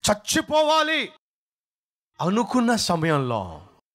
చచ్చిపోవాలి అనుకున్న సమయంలో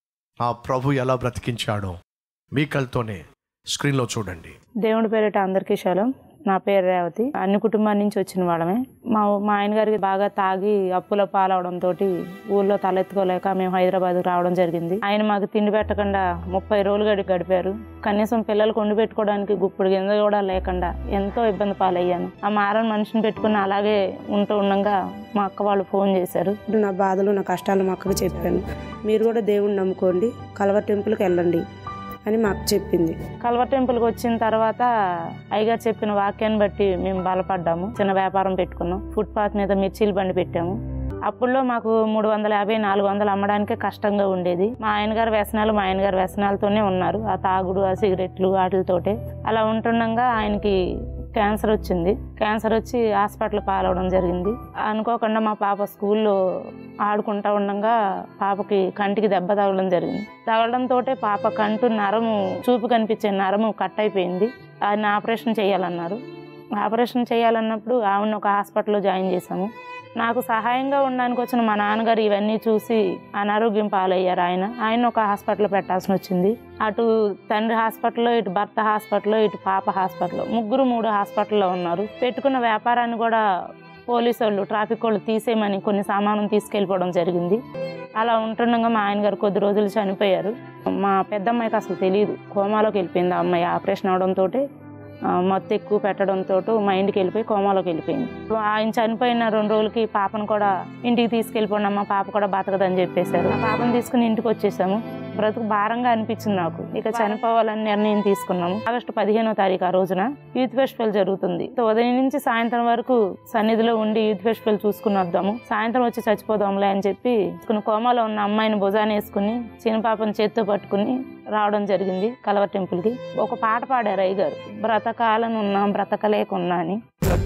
ఆ ప్రభు ఎలా బ్రతికించాడో మీ కళ్ళతోనే స్క్రీన్లో చూడండి దేవుడి పేరిట అందరికీ శలం నా పేరు రేవతి అన్ని కుటుంబాల నుంచి వచ్చిన వాళ్ళమే మా మా ఆయన గారికి బాగా తాగి అప్పుల పాలవడంతో ఊళ్ళో తలెత్తుకోలేక మేము హైదరాబాద్ రావడం జరిగింది ఆయన మాకు తిండి పెట్టకుండా ముప్పై రోజులు గడి గడిపారు కనీసం పిల్లలకు వండి పెట్టుకోవడానికి గుప్పుడు గింజ కూడా లేకుండా ఎంతో ఇబ్బంది పాలయ్యాను ఆ మారని మనిషిని పెట్టుకుని అలాగే ఉంటూ ఉండగా మా అక్క వాళ్ళు ఫోన్ చేశారు నా బాధలు నా కష్టాలు మా అక్కకు చెప్పాను మీరు కూడా దేవుణ్ణి నమ్ముకోండి కలవర్ టెంపుల్కి వెళ్ళండి అని మా అక్క చెప్పింది కల్వ టెంపుల్కి వచ్చిన తర్వాత అయ్యగారు చెప్పిన వాక్యాన్ని బట్టి మేము బలపడ్డాము చిన్న వ్యాపారం పెట్టుకున్నాం ఫుట్పాత్ మీద మిర్చీలు బండి పెట్టాము అప్పుల్లో మాకు మూడు వందల యాభై నాలుగు వందలు అమ్మడానికే కష్టంగా ఉండేది మా ఆయన గారి వ్యసనాలు మా ఆయన గారి వ్యసనాలతోనే ఉన్నారు ఆ తాగుడు ఆ సిగరెట్లు వాటితోటే అలా ఉంటుండగా ఆయనకి క్యాన్సర్ వచ్చింది క్యాన్సర్ వచ్చి హాస్పిటల్ పాలవడం జరిగింది అనుకోకుండా మా పాప స్కూల్లో ఆడుకుంటా ఉండగా పాపకి కంటికి దెబ్బ తగలడం జరిగింది తగలడంతో పాప కంటు నరము చూపు కనిపించే నరము కట్ అయిపోయింది ఆయన ఆపరేషన్ చేయాలన్నారు ఆపరేషన్ చేయాలన్నప్పుడు ఆవిడని ఒక హాస్పిటల్లో జాయిన్ చేశాము నాకు సహాయంగా ఉండడానికి వచ్చిన మా నాన్నగారు ఇవన్నీ చూసి అనారోగ్యం పాలయ్యారు ఆయన ఆయన ఒక హాస్పిటల్ పెట్టాల్సి వచ్చింది అటు తండ్రి హాస్పిటల్లో ఇటు భర్త హాస్పిటల్లో ఇటు పాప హాస్పిటల్లో ముగ్గురు మూడు హాస్పిటల్లో ఉన్నారు పెట్టుకున్న వ్యాపారాన్ని కూడా పోలీసు వాళ్ళు ట్రాఫిక్ వాళ్ళు తీసేయమని కొన్ని సామాను తీసుకెళ్ళిపోవడం జరిగింది అలా ఉంటుండగా మా ఆయన గారు కొద్ది రోజులు చనిపోయారు మా పెద్దమ్మాయికి అసలు తెలియదు కోమాలోకి వెళ్ళిపోయింది ఆ అమ్మాయి ఆపరేషన్ అవడంతో మత్తు ఎక్కువ పెట్టడంతో మైండ్కి వెళ్ళిపోయి కోమాలోకి వెళ్ళిపోయింది ఆయన చనిపోయిన రెండు రోజులకి పాపను కూడా ఇంటికి తీసుకెళ్ళిపోండి అమ్మ పాప కూడా బతకదని చెప్పేశారు ఆ పాపను తీసుకుని ఇంటికి వచ్చేసాము బ్రతుకు భారంగా అనిపించింది నాకు ఇక చనిపోవాలని నిర్ణయం తీసుకున్నాము ఆగస్టు పదిహేనో తారీఖు ఆ రోజున యూత్ ఫెస్టివల్ జరుగుతుంది సో ఉదయం నుంచి సాయంత్రం వరకు సన్నిధిలో ఉండి యూత్ ఫెస్టివల్ చూసుకుని వద్దాము సాయంత్రం వచ్చి చచ్చిపోదాంలే అని చెప్పి కొన్ని కోమాలో ఉన్న అమ్మాయిని భుజాన్ని వేసుకుని చిన్న పాపని చేత్తో పట్టుకుని రావడం జరిగింది కలవర్ టెంపుల్కి ఒక పాట పాడారు అయ్య గారు బ్రతకాలని ఉన్నా బ్రతకలేకున్నా అని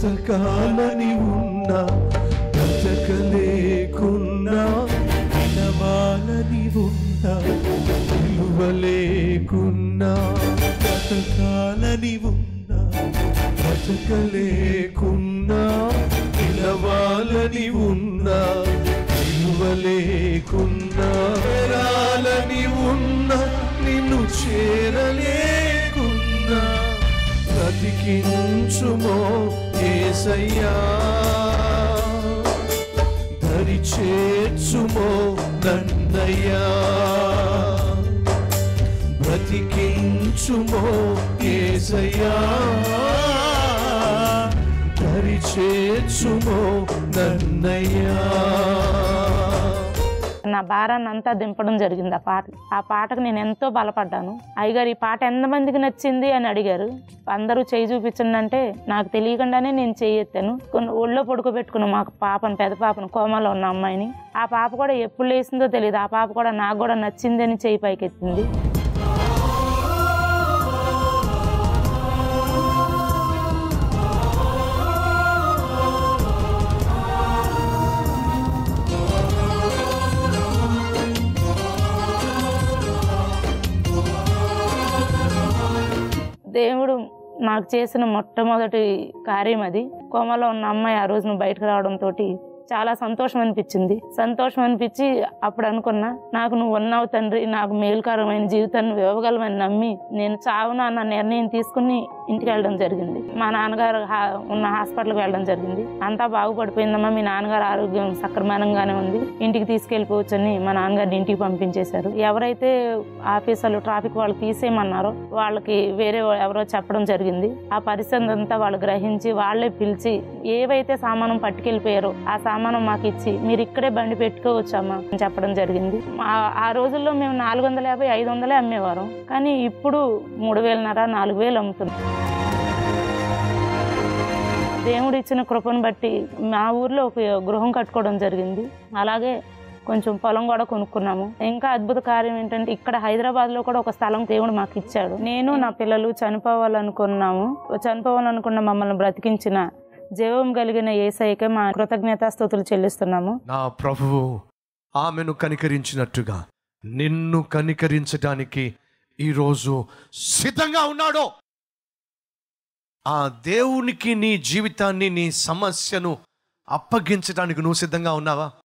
బ్రతకాలని ఉన్నా బ్రతకలేకున్నా వినవాలని ఉన్నా విలువలేకున్నా బ్రతకాలని ఉన్నా బ్రతకలేకున్నా వినవాలని ఉన్నా విలువలేకున్నా చేరాలని ఉన్నా నిన్ను చేరలేకున్నా బ్రతికించుమో ఏసయ్యా దరి చేర్చుమో నన్నయ్యా బ్రతికించుమో ఏసయ్యా దరి చేర్చుమో నన్నయ్యా నా భారాన్ని అంతా దింపడం జరిగింది ఆ పాట ఆ పాటకు నేను ఎంతో బలపడ్డాను అయ్యగారు ఈ పాట ఎంతమందికి నచ్చింది అని అడిగారు అందరూ చేయి చూపించండి అంటే నాకు తెలియకుండానే నేను చేయి ఎత్తాను కొన్ని ఒళ్ళో పడుకోబెట్టుకున్న మా పాపను పెద్ద పాపను కోమలో ఉన్న అమ్మాయిని ఆ పాప కూడా ఎప్పుడు లేసిందో తెలియదు ఆ పాప కూడా నాకు కూడా నచ్చింది అని చేయి పైకెత్తింది దేవుడు నాకు చేసిన మొట్టమొదటి కార్యం అది కోమలో ఉన్న అమ్మాయి ఆ రోజున బయటకు రావడంతో చాలా సంతోషం అనిపించింది సంతోషం అనిపించి అప్పుడు అనుకున్నా నాకు నువ్వు ఉన్నావు తండ్రి నాకు మేలుకరమైన జీవితాన్ని నువ్వు ఇవ్వగలవని నమ్మి నేను చావున అన్న నిర్ణయం తీసుకుని ఇంటికి వెళ్ళడం జరిగింది మా నాన్నగారు హా- ఉన్న హాస్పిటల్కి వెళ్ళడం జరిగింది అంతా బాగుపడిపోయిందమ్మా మీ నాన్నగారు ఆరోగ్యం సక్రమంగానే ఉంది ఇంటికి తీసుకెళ్ళిపోవచ్చని మా నాన్నగారిని ఇంటికి పంపించేశారు ఎవరైతే ఆఫీసర్లు ట్రాఫిక్ వాళ్ళు తీసేయమన్నారో వాళ్ళకి వేరే వా- ఎవరో చెప్పడం జరిగింది ఆ పరిస్థితి అంతా వాళ్ళు గ్రహించి వాళ్ళే పిలిచి ఏవైతే సామానం పట్టుకెళ్ళిపోయారో ఆ సామానం మాకు ఇచ్చి మీరు ఇక్కడే బండి పెట్టుకోవచ్చమ్మా అని చెప్పడం జరిగింది ఆ- ఆ రోజుల్లో మేము నాలుగు వందల యాభై ఐదు వందలే అమ్మేవారం కానీ ఇప్పుడు మూడు వేలన్నర నాలుగు వేలు అమ్ముతున్నాం దేవుడు ఇచ్చిన కృపను బట్టి మా ఊర్లో ఒక గృహం కట్టుకోవడం జరిగింది అలాగే కొంచెం పొలం కూడా కొనుక్కున్నాము ఇంకా అద్భుత కార్యం ఏంటంటే ఇక్కడ హైదరాబాద్ లో కూడా ఒక స్థలం దేవుడు మాకు ఇచ్చాడు నేను నా పిల్లలు చనిపోవాలనుకున్నాము చనిపోవాలనుకున్న మమ్మల్ని బ్రతికించిన జీవం కలిగిన ఏసైకే మా కృతజ్ఞతాస్తుతులు చెల్లిస్తున్నాము నా ప్రభువు ఆమెను కనికరించినట్టుగా నిన్ను కనికరించడానికి ఈరోజు సిద్ధంగా ఉన్నాడు ఆ దేవునికి నీ జీవితాన్ని నీ సమస్యను అప్పగించడానికి నువ్వు సిద్ధంగా ఉన్నావా